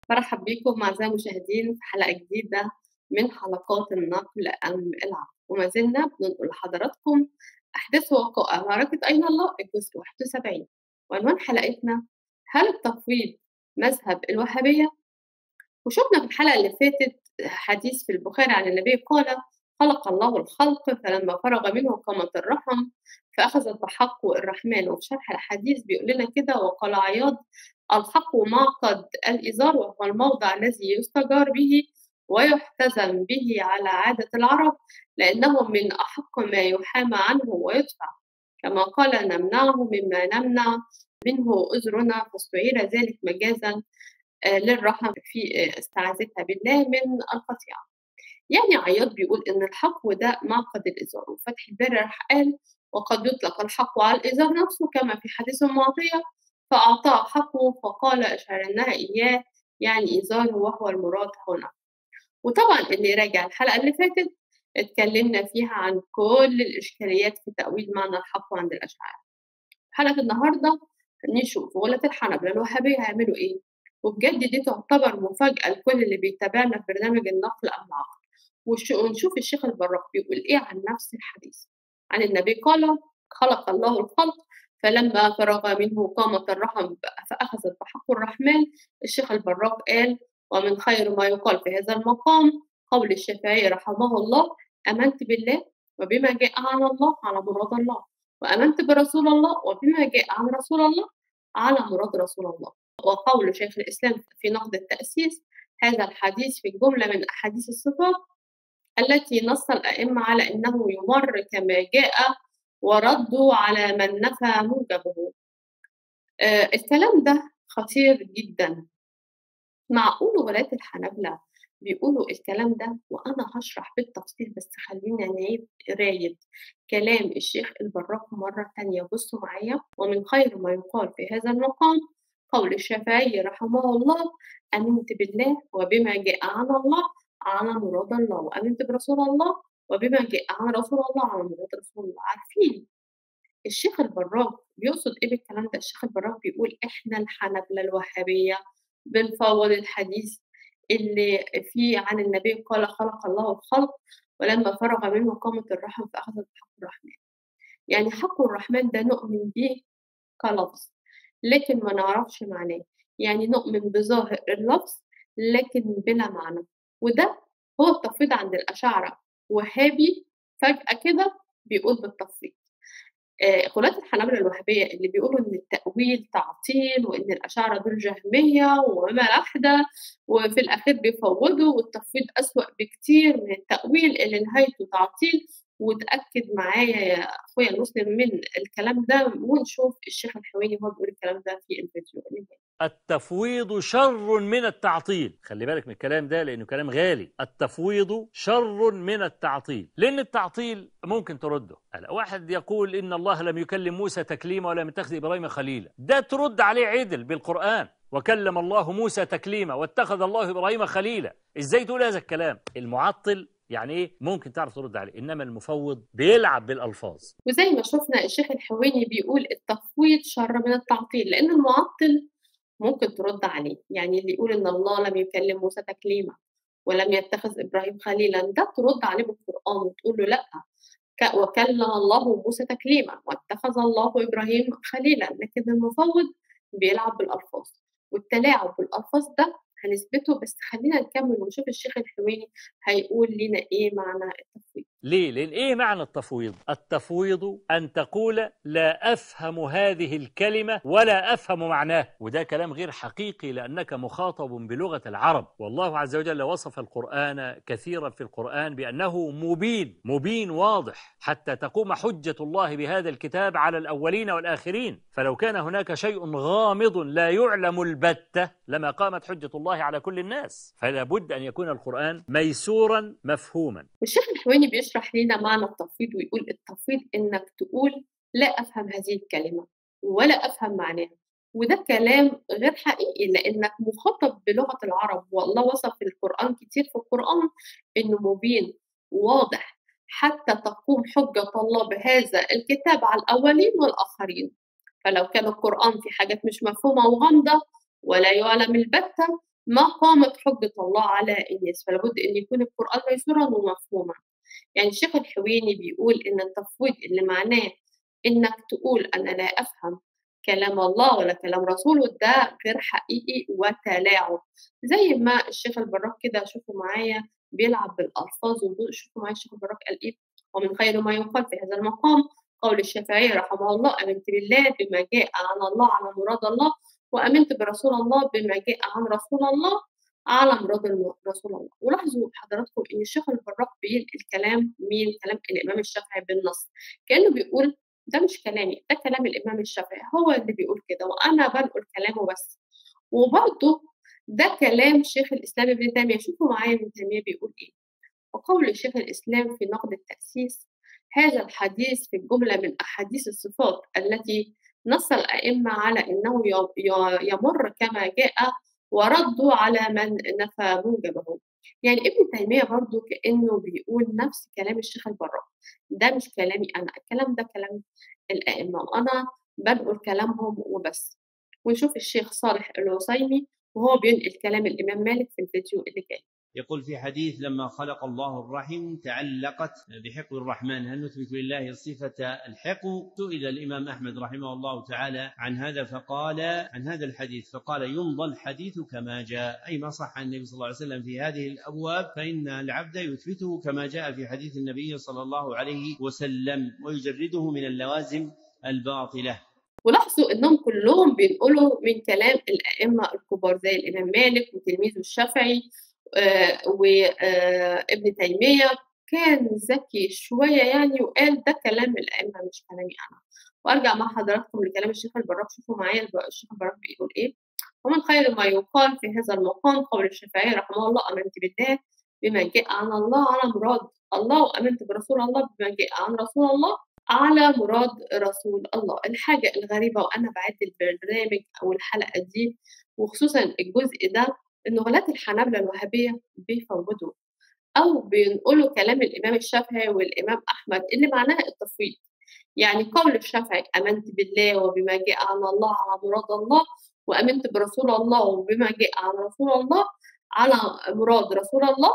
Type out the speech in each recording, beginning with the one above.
مرحب بكم أعزائي المشاهدين في حلقة جديدة من حلقات النقل أم العقل وما زلنا بننقل لحضراتكم أحداث وقائع معركة أين الله الجزء 71 وعنوان حلقتنا هل التفويض مذهب الوهابية؟ وشفنا في الحلقة اللي فاتت حديث في البخاري عن النبي قال خلق الله الخلق فلما فرغ منه قامت الرحم فأخذت بحقه الرحمن وفي شرح الحديث بيقول لنا كده وقال عياض الحق معقد الإزار وهو الموضع الذي يستجار به ويحتزم به على عادة العرب لأنه من أحق ما يحامى عنه ويدفع كما قال نمنعه مما نمنع منه أزرنا فاستعير ذلك مجازا للرحم في استعاذتها بالله من القطيعة يعني عياض بيقول إن الحق ده معقد الإزار وفتح الباري راح قال وقد يطلق الحق على الإزار نفسه كما في حديث المعطية فأعطاه حقه فقال أشعرنها إياه يعني إزاره وهو المراد هنا وطبعا اللي راجع الحلقة اللي فاتت اتكلمنا فيها عن كل الإشكاليات في تأويل معنى الحق عند الأشاعرة حلقة النهاردة نشوف ولاة الحنبلة الوهابية هيعملوا إيه وبجد دي تعتبر مفاجأة لكل اللي بيتابعنا في برنامج النقل أم العقل ونشوف الشيخ البراق بيقول إيه عن نفس الحديث عن النبي قال خلق الله الخلق فلما فرغ منه قامت الرحم فأخذت بحق الرحمن الشيخ البراق قال ومن خير ما يقال في هذا المقام قول الشافعي رحمه الله آمنت بالله وبما جاء عن الله على مراد الله وآمنت برسول الله وبما جاء عن رسول الله على مراد رسول الله وقول شيخ الإسلام في نقد التأسيس هذا الحديث في جملة من أحاديث الصفات التي نص الأئمة على أنه يمر كما جاء وردوا على من نفى موجبه آه الكلام ده خطير جدا معقول ولاة الحنابلة بيقولوا الكلام ده وأنا هشرح بالتفصيل بس خلينا نعيد قراية كلام الشيخ البراق مرة تانية بصوا معايا ومن خير ما يقال في هذا المقام قول الشافعي رحمه الله آمنت بالله وبما جاء عن الله على مراد الله وآمنت برسول الله وبما جاء عن رسول الله على مراد رسول الله عارفين الشيخ البراق بيقصد ايه بالكلام ده الشيخ البراق بيقول احنا الحنبلة الوهابية بنفوض الحديث اللي فيه عن النبي قال خلق الله الخلق ولما فرغ منه قامت الرحم فأخذت بحق الرحمن يعني حق الرحمن ده نؤمن به كلفظ لكن ما نعرفش معناه يعني نؤمن بظاهر اللفظ لكن بلا معنى وده هو التفويض عند الأشاعرة وهابي فجأة كده بيقول بالتفويض آه غلاة الحنابلة الوهابية اللي بيقولوا إن التأويل تعطيل وإن الأشاعرة دول جهمية وما لحدة وفي الأخير بيفوضوا والتفويض أسوأ بكتير من التأويل اللي نهايته تعطيل وتأكد معايا يا أخويا المسلم من الكلام ده ونشوف الشيخ الحويني هو بيقول الكلام ده في الفيديو اللي التفويض شر من التعطيل خلي بالك من الكلام ده لأنه كلام غالي التفويض شر من التعطيل لأن التعطيل ممكن ترده هلا واحد يقول إن الله لم يكلم موسى تكليما ولم يتخذ إبراهيم خليلا ده ترد عليه عدل بالقرآن وكلم الله موسى تكليما واتخذ الله إبراهيم خليلا إزاي تقول هذا الكلام المعطل يعني ايه ممكن تعرف ترد عليه انما المفوض بيلعب بالالفاظ وزي ما شفنا الشيخ الحويني بيقول التفويض شر من التعطيل لان المعطل ممكن ترد عليه يعني اللي يقول ان الله لم يكلم موسى تكليما ولم يتخذ ابراهيم خليلا ده ترد عليه بالقران وتقول له لا وكلم الله موسى تكليما واتخذ الله ابراهيم خليلا لكن المفوض بيلعب بالالفاظ والتلاعب بالالفاظ ده هنثبته بس خلينا نكمل ونشوف الشيخ الحويني هيقول لنا ايه معنى التفويض ليه؟ لأن إيه معنى التفويض؟ التفويض أن تقول لا أفهم هذه الكلمة ولا أفهم معناه وده كلام غير حقيقي لأنك مخاطب بلغة العرب والله عز وجل وصف القرآن كثيرا في القرآن بأنه مبين مبين واضح حتى تقوم حجة الله بهذا الكتاب على الأولين والآخرين فلو كان هناك شيء غامض لا يعلم البتة لما قامت حجة الله على كل الناس فلا بد أن يكون القرآن ميسورا مفهوما والشيخ الحويني بيشرح لنا معنى التفويض ويقول التفويض انك تقول لا افهم هذه الكلمه ولا افهم معناها وده كلام غير حقيقي لانك مخاطب بلغه العرب والله وصف في القران كتير في القران انه مبين واضح حتى تقوم حجه الله بهذا الكتاب على الاولين والاخرين فلو كان القران في حاجات مش مفهومه وغامضه ولا يعلم البتة ما قامت حجة الله على الناس فلابد أن يكون القرآن ميسورا ومفهوما يعني الشيخ الحويني بيقول إن التفويض اللي معناه إنك تقول أنا لا أفهم كلام الله ولا كلام رسوله ده غير حقيقي وتلاعب زي ما الشيخ البراك كده شوفوا معايا بيلعب بالألفاظ وشوفوا معايا الشيخ البراك قال إيه ومن خير ما يقال في هذا المقام قول الشافعي رحمه الله آمنت بالله بما جاء عن الله على مراد الله وآمنت برسول الله بما جاء عن رسول الله على مراد رسول الله ولاحظوا حضراتكم ان الشيخ البراق بينقل كلام مين كلام الامام الشافعي بالنص كانه بيقول ده مش كلامي ده كلام الامام الشافعي هو اللي بيقول كده وانا بنقل كلامه بس وبرضه ده كلام شيخ الاسلام ابن تيميه شوفوا معايا ابن تيميه بيقول ايه وقول شيخ الاسلام في نقد التاسيس هذا الحديث في الجمله من احاديث الصفات التي نص الائمه على انه يمر كما جاء وردوا على من نفى موجبه يعني ابن تيمية برضو كأنه بيقول نفس كلام الشيخ البراء ده مش كلامي أنا الكلام ده كلام الأئمة وأنا بنقل كلامهم وبس ونشوف الشيخ صالح العصيمي وهو بينقل كلام الإمام مالك في الفيديو اللي جاي يقول في حديث لما خلق الله الرحم تعلقت بحقو الرحمن هل نثبت لله صفة الحقو سئل الإمام أحمد رحمه الله تعالى عن هذا فقال عن هذا الحديث فقال يمضى الحديث كما جاء أي ما صح عن النبي صلى الله عليه وسلم في هذه الأبواب فإن العبد يثبته كما جاء في حديث النبي صلى الله عليه وسلم ويجرده من اللوازم الباطلة ولاحظوا انهم كلهم بينقلوا من كلام الائمه الكبار زي الامام مالك وتلميذه الشافعي وابن تيمية كان ذكي شوية يعني وقال ده كلام الأئمة مش كلامي أنا وأرجع مع حضراتكم لكلام الشيخ البراك شوفوا معايا الشيخ البراك بيقول إيه ومن خير ما يقال في هذا المقام قول الشافعي رحمه الله آمنت بالله بما جاء عن الله على مراد الله وآمنت برسول الله بما جاء عن رسول الله على مراد رسول الله الحاجة الغريبة وأنا بعد البرنامج أو الحلقة دي وخصوصا الجزء ده إن غلاة الحنابلة الوهابية بيفوضوا أو بينقلوا كلام الإمام الشافعي والإمام أحمد اللي معناها التفويض يعني قول الشافعي آمنت بالله وبما جاء عن الله على مراد الله وآمنت برسول الله وبما جاء عن رسول الله على مراد رسول الله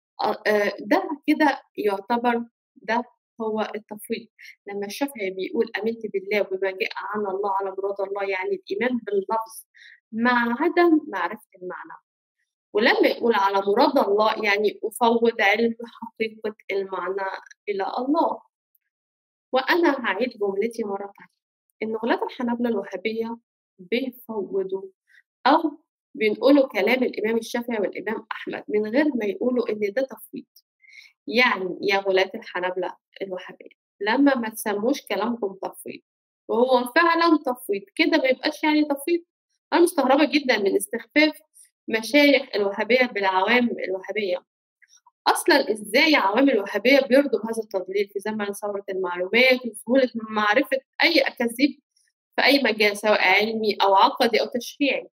ده كده يعتبر ده هو التفويض لما الشافعي بيقول آمنت بالله وبما جاء عن الله على مراد الله يعني الإيمان باللفظ مع عدم معرفة المعنى ولما يقول على مراد الله يعني أفوض علم حقيقة المعنى إلى الله وأنا هعيد جملتي مرة تانية إن غلاة الحنابلة الوهابية بيفوضوا أو بينقلوا كلام الإمام الشافعي والإمام أحمد من غير ما يقولوا إن ده تفويض يعني يا غلاة الحنابلة الوهابية لما ما تسموش كلامكم تفويض وهو فعلا تفويض كده ما يبقاش يعني تفويض أنا مستغربة جدا من استخفاف مشايخ الوهابية بالعوام الوهابية أصلا إزاي عوام الوهابية بيرضوا بهذا التضليل في زمن ثورة المعلومات وسهولة معرفة أي أكاذيب في أي مجال سواء علمي أو عقدي أو تشريعي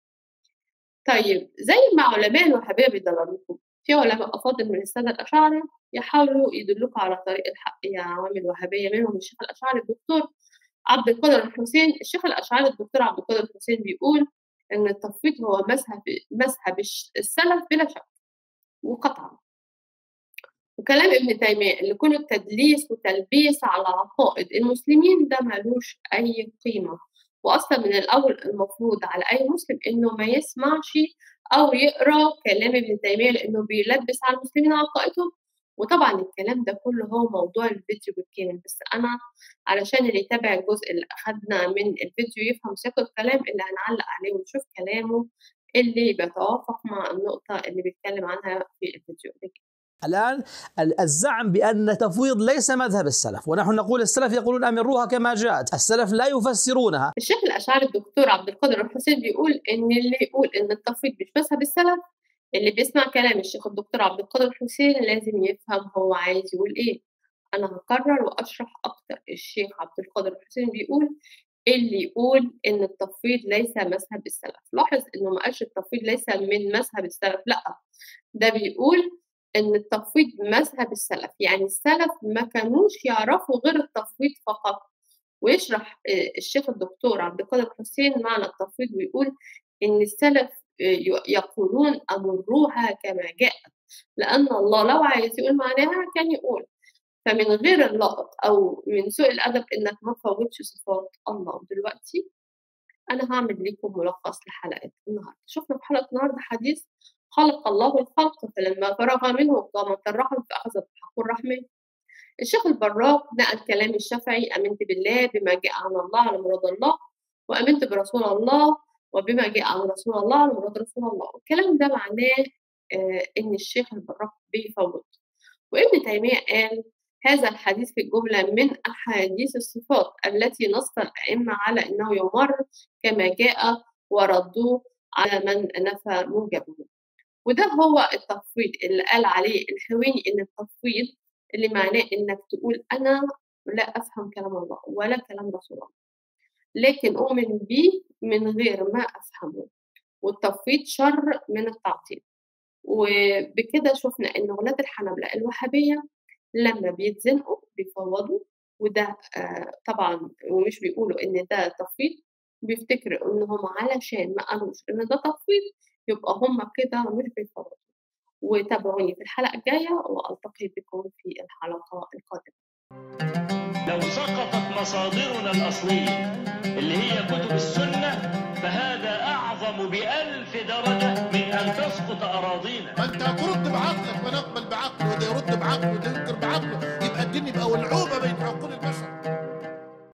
طيب زي ما علماء الوهابية بيدللوكم في علماء أفاضل من السادة الأشاعرة يحاولوا يدلوكوا على طريق الحق يا عوام الوهابية منهم الشيخ الأشعري الدكتور عبد القادر الحسين الشيخ الأشعري الدكتور عبد القادر الحسين بيقول ان التفويض هو مذهب مذهب السلف بلا شك وقطعا وكلام ابن تيمية اللي كله تدليس وتلبيس على عقائد المسلمين ده ملوش أي قيمة وأصلا من الأول المفروض على أي مسلم إنه ما يسمعش أو يقرأ كلام ابن تيمية لأنه بيلبس على المسلمين عقائدهم وطبعا الكلام ده كله هو موضوع الفيديو بالكامل بس انا علشان اللي يتابع الجزء اللي اخدنا من الفيديو يفهم سياق الكلام اللي هنعلق عليه ونشوف كلامه اللي بيتوافق مع النقطة اللي بيتكلم عنها في الفيديو اللي الآن الزعم بأن التفويض ليس مذهب السلف ونحن نقول السلف يقولون أمروها كما جاءت السلف لا يفسرونها الشيخ الأشعري الدكتور عبد القادر الحسين بيقول إن اللي يقول إن التفويض مش مذهب السلف اللي بيسمع كلام الشيخ الدكتور عبد القادر الحسين لازم يفهم هو عايز يقول ايه انا هكرر واشرح اكتر الشيخ عبد القادر الحسين بيقول اللي يقول ان التفويض ليس مذهب السلف لاحظ انه ما قالش التفويض ليس من مذهب السلف لا ده بيقول ان التفويض مذهب السلف يعني السلف ما كانوش يعرفوا غير التفويض فقط ويشرح الشيخ الدكتور عبد القادر الحسين معنى التفويض ويقول ان السلف ي- يقولون أمروها كما جاءت لأن الله لو عايز يقول معناها كان يقول فمن غير اللقط أو من سوء الأدب إنك ما تفوتش صفات الله دلوقتي أنا هعمل لكم ملخص لحلقة النهاردة شفنا في حلقة النهاردة حديث خلق الله الخلق فلما فرغ منه قامت الرحم فأخذت بحق الرحمن الشيخ البراق نقل كلام الشافعي آمنت بالله بما جاء عن الله على مراد الله وآمنت برسول الله وبما جاء عن رسول الله على مراد رسول الله الكلام ده معناه آه إن الشيخ البراق بيفوت وابن تيمية قال هذا الحديث في الجملة من أحاديث الصفات التي نص الأئمة على أنه يمر كما جاء وردوه على من نفى موجبه وده هو التفويض اللي قال عليه الحويني إن التفويض اللي معناه إنك تقول أنا لا أفهم كلام الله ولا كلام رسول الله لكن أؤمن به من غير ما أفهمه والتفويض شر من التعطيل وبكده شفنا إن غلاة الحنابلة الوهابية لما بيتزنقوا بيفوضوا وده آه طبعا ومش بيقولوا إن ده تفويض بيفتكروا إن هم علشان ما قالوش إن ده تفويض يبقى هم كده مش بيفوضوا وتابعوني في الحلقة الجاية وألتقي بكم في الحلقة القادمة لو سقطت مصادرنا الأصلية اللي هي كتب السنة فهذا أعظم بألف درجة من أن تسقط أراضينا ما انت هترد بعقلك ونقبل بعقله وده يرد بعقله وده ينكر بعقله يبقى الدين يبقى ولعوبه بين عقول البشر